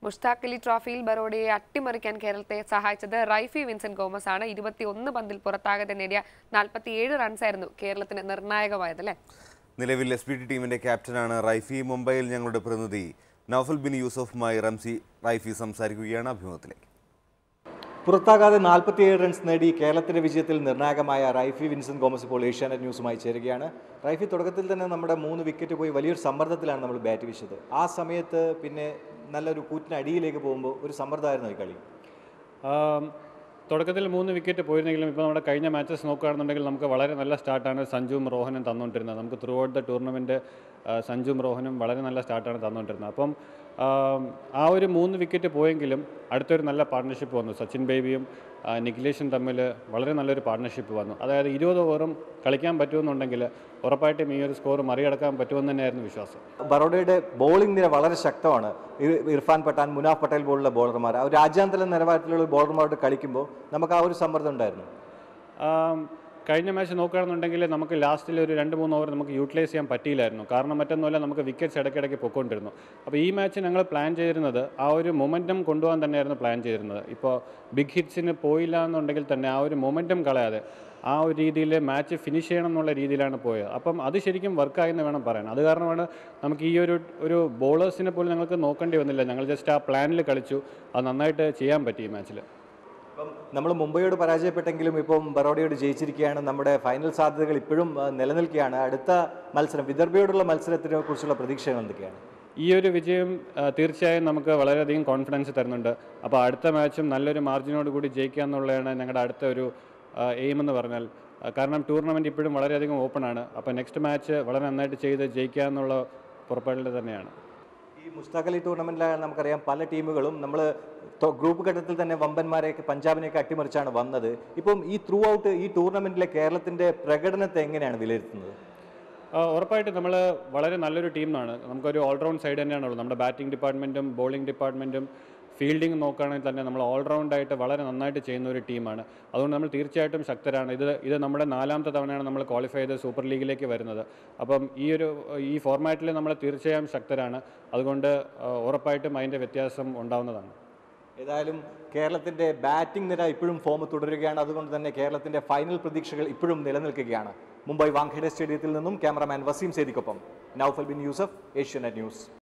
മുഷ്താഖ് അലി ട്രോഫിയിൽ ബറോഡയെ അട്ടിമറിക്കാൻ കേരളത്തെ സഹായിച്ചത് റൈഫി വിൻസെന്റ് ഗോമസ് ആണ് ഇരുപത്തിയൊന്ന് പന്തിൽ പുറത്താകാതെ നേടിയ നാൽപ്പത്തിയേഴ് റൺസായിരുന്നു കേരളത്തിന് നിർണായകമായത് അല്ലേ നിലവിൽ എസ് പി ടി ടീമിന്റെ ക്യാപ്റ്റനാണ് റൈഫി മുംബൈയിൽ ഞങ്ങളുടെ പ്രതിനിധി നൌഫൽ ബിൻ യൂസഫുമായി റംസി റൈഫി സംസാരിക്കുകയാണ് അഭിമുഖത്തിലേക്ക് പുറത്താകാതെ നാൽപ്പത്തിയേഴ് റൺസ് നേടി കേരളത്തിന്റെ വിജയത്തിൽ നിർണായകമായ റൈഫി വിൻസെന്റ് ഗോമസ് ഇപ്പോൾ ഏഷ്യാനെറ്റ് ന്യൂസുമായി ചേരുകയാണ് റൈഫി തുടക്കത്തിൽ തന്നെ നമ്മുടെ മൂന്ന് വിക്കറ്റ് പോയി വലിയൊരു സമ്മർദ്ദത്തിലാണ് നമ്മൾ ബാറ്റ് വീശത് ആ സമയത്ത് പിന്നെ നല്ലൊരു കൂറ്റിന് അടിയിലേക്ക് പോകുമ്പോൾ ഒരു സമ്മർദ്ദമായിരുന്നു ഈ കളി ആം, തുടക്കത്തിൽ മൂന്ന് വിക്കറ്റ് പോയിരുന്നെങ്കിലും ഇപ്പോൾ നമ്മുടെ കഴിഞ്ഞ മാച്ചസ് നോക്കുകയാണെന്നുണ്ടെങ്കിൽ നമുക്ക് വളരെ നല്ല സ്റ്റാർട്ടാണ് സഞ്ജുവും റോഹനും തന്നുകൊണ്ടിരുന്നത് നമുക്ക് ത്രൂ ഔട്ട് ദ ടൂർണമെൻറ്റ് സഞ്ജുവും റോഹനും വളരെ നല്ല സ്റ്റാർട്ടാണ് തന്നുകൊണ്ടിരുന്നത് അപ്പം ആം, ആ ഒരു മൂന്ന് വിക്കറ്റ് പോയെങ്കിലും അടുത്തൊരു നല്ല പാർട്ട്ണർഷിപ്പ് വന്നു സച്ചിൻ ബേബിയും ആ, നിഖിലേഷും തമ്മിൽ വളരെ നല്ലൊരു പാർട്ട്ണർഷിപ്പ് വന്നു അതായത് ഇരുപത് ഓവറും കളിക്കാൻ പറ്റുമെന്നുണ്ടെങ്കിൽ ഉറപ്പായിട്ടും ഈ ഒരു സ്കോർ മറികടക്കാൻ പറ്റുമെന്ന് തന്നെയായിരുന്നു വിശ്വാസം ബറോഡയുടെ ബോളിംഗ് നിര വളരെ ശക്തമാണ് ഇർ- ഇർഫാൻ പട്ടാൻ മുനാഫ് പട്ടേൽ പോലുള്ള ബോളർമാർ ആ ഒരു രാജ്യാന്തര നിലവാരത്തിലുള്ള ബോളർമാരോട് കളിക്കുമ്പോൾ നമുക്ക് ആ ഒരു സമ്മർദ്ദം ഉണ്ടായിരുന്നു ആം, കഴിഞ്ഞ മാച്ച് നോക്കുകയാണെന്നുണ്ടെങ്കിൽ നമുക്ക് ലാസ്റ്റിൽ ഒരു രണ്ട് മൂന്ന് ഓവർ നമുക്ക് യൂട്ടിലൈസ് ചെയ്യാൻ പറ്റിയില്ലായിരുന്നു കാരണം മറ്റൊന്നുമല്ല നമുക്ക് വിക്കറ്റ്സ് ഇടയ്ക്കിടയ്ക്ക് പൊയ്ക്കൊണ്ടിരുന്നു അപ്പോൾ ഈ മാച്ച് ഞങ്ങൾ പ്ലാൻ ചെയ്തിരുന്നത് ആ ഒരു മൊമെൻറ്റം കൊണ്ടുപോകാൻ തന്നെയായിരുന്നു പ്ലാൻ ചെയ്തിരുന്നത് ഇപ്പോൾ ബിഗ് ഹിറ്റ്സിന് പോയില്ല എന്നുണ്ടെങ്കിൽ തന്നെ ആ ഒരു മൊമെൻറ്റം കളയാതെ ആ ഒരു രീതിയിൽ മാച്ച് ഫിനിഷ് ചെയ്യണം എന്നുള്ള രീതിയിലാണ് പോയത് അപ്പം അത് ശരിക്കും വർക്കായെന്ന് വേണം പറയാൻ അത് കാരണമാണ് നമുക്ക് ഈ ഒരു ഒരു ബോളേഴ്സിനെ പോലും ഞങ്ങൾക്ക് നോക്കേണ്ടി വന്നില്ല ഞങ്ങൾ ജസ്റ്റ് ആ പ്ലാനിൽ കളിച്ചു അത് നന്നായിട്ട് ചെയ്യാൻ പറ്റി ഈ മാച്ചിൽ ഇപ്പം നമ്മൾ മുംബൈയോട് പരാജയപ്പെട്ടെങ്കിലും ഇപ്പം ബറോഡയോട് ജയിച്ചിരിക്കുകയാണ് നമ്മുടെ ഫൈനൽ സാധ്യതകൾ ഇപ്പോഴും ആ, നിലനിൽക്കുകയാണ് അടുത്ത മത്സരം വിദർഭയോടുള്ള മത്സരത്തിനെ കുറിച്ചുള്ള പ്രതീക്ഷകൾ എന്തൊക്കെയാണ് ഈ ഒരു വിജയം ആ, തീർച്ചയായും നമുക്ക് വളരെയധികം കോൺഫിഡൻസ് തരുന്നുണ്ട് അപ്പോൾ അടുത്ത മാച്ചും നല്ലൊരു മാർജിനോട് കൂടി ജയിക്കുക എന്നുള്ളതാണ് ഞങ്ങളുടെ അടുത്ത ഒരു എയിം എന്ന് പറഞ്ഞാൽ ആ, കാരണം ടൂർണമെൻറ്റ് ഇപ്പോഴും വളരെയധികം ഓപ്പൺ ആണ് അപ്പോൾ നെക്സ്റ്റ് മാച്ച് വളരെ നന്നായിട്ട് ചെയ്ത് ജയിക്കുക എന്നുള്ള പുറപ്പാടിൽ തന്നെയാണ് ഈ മുസ്താഖ് അലി ടൂർണമെന്റിലാണ് നമുക്കറിയാം പല ടീമുകളും നമ്മൾ ഗ്രൂപ്പ് ഘട്ടത്തിൽ തന്നെ വമ്പന്മാരെയൊക്കെ പഞ്ചാബിനെയൊക്കെ അട്ടിമറിച്ചാണ് വന്നത് ഇപ്പം ഈ ത്രൂ ഔട്ട് ഈ ടൂർണമെന്റിലെ കേരളത്തിന്റെ പ്രകടനത്തെ എങ്ങനെയാണ് വിലയിരുത്തുന്നത് ആ, ഉറപ്പായിട്ടും നമ്മൾ വളരെ നല്ലൊരു ടീമാണ് നമുക്കൊരു ഓൾറൗണ്ട് സൈഡ് തന്നെയാണുള്ളത് നമ്മുടെ ബാറ്റിംഗ് ഡിപ്പാർട്ട്മെൻറ്റും ബോളിംഗ് ഡിപ്പാർട്ട്മെൻറ്റും ഫീൽഡിംഗ് നോക്കുകയാണെങ്കിൽ തന്നെ നമ്മൾ ഓൾറൗണ്ടായിട്ട് വളരെ നന്നായിട്ട് ചെയ്യുന്ന ഒരു ടീമാണ് അതുകൊണ്ട് നമ്മൾ തീർച്ചയായിട്ടും ശക്തരാണ് ഇത് ഇത് നമ്മുടെ നാലാമത്തെ തവണയാണ് നമ്മൾ ക്വാളിഫൈ ചെയ്ത് സൂപ്പർ ലീഗിലേക്ക് വരുന്നത് അപ്പം ഈ ഒരു ഈ ഫോർമാറ്റിൽ നമ്മൾ തീർച്ചയായും ശക്തരാണ് അതുകൊണ്ട് ആ, ഉറപ്പായിട്ടും അതിൻ്റെ വ്യത്യാസം ഉണ്ടാവുന്നതാണ് ഏതായാലും കേരളത്തിന്റെ ബാറ്റിംഗ് നിര ഇപ്പോഴും ഫോം തുടരുകയാണ് അതുകൊണ്ട് തന്നെ കേരളത്തിന്റെ ഫൈനൽ പ്രതീക്ഷകൾ ഇപ്പോഴും നിലനിൽക്കുകയാണ് മുംബൈ വാങ്കേഡെ സ്റ്റേഡിയത്തിൽ നിന്നും ക്യാമറാമാൻ വസീം സേദിക്കൊപ്പം നൌഫൽ ബിൻ യൂസഫ് ഏഷ്യാനെറ്റ് ന്യൂസ്